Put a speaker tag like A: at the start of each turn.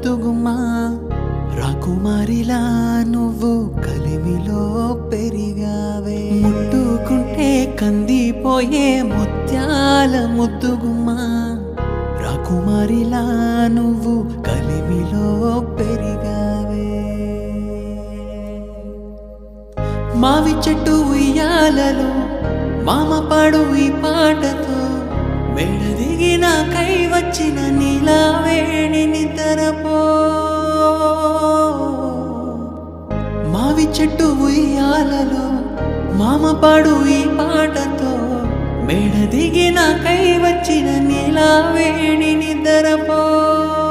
A: ముద్దుగుమ్మా రాకుమారిలా నువ్వు కలిమిలో పెరిగావే ముట్టుకుంటే కందిపోయే ముత్యాల ముద్దుగుమ్మా రాకుమారిలా నువ్వు కలిమిలో పెరిగావే మావి చెట్టు ఉయ్యాలలో మామ పాడు ఈ పాటతో మేడ దిగిన కై వచ్చిన నీలా వేడి నిద్రపో మావి చెట్టు ఉయ్యాలలో మామ పాడు ఈ పాటతో మేడ దిగిన కై వచ్చిన నీలా వేడి నిద్రపో